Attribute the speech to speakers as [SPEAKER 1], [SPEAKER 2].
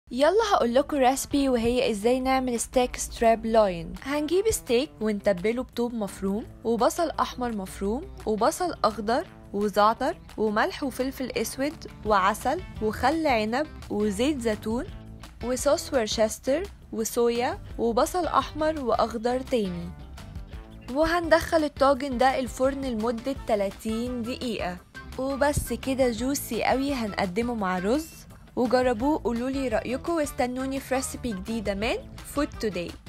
[SPEAKER 1] يلا هقول لكم ريسبي وهي ازاي نعمل ستيك ستراب لاين هنجيب ستيك ونتبله بطوب مفروم وبصل احمر مفروم وبصل اخضر وزعتر وملح وفلفل اسود وعسل وخل عنب وزيت زيتون وصوص ورشستر وصويا وبصل احمر واخضر تاني وهندخل الطاجن ده الفرن لمدة 30 دقيقة وبس كده جوسي قوي هنقدمه مع رز وجربوه قولولي رأيكم واستنوني في ريسيبي جديدة من فود توداي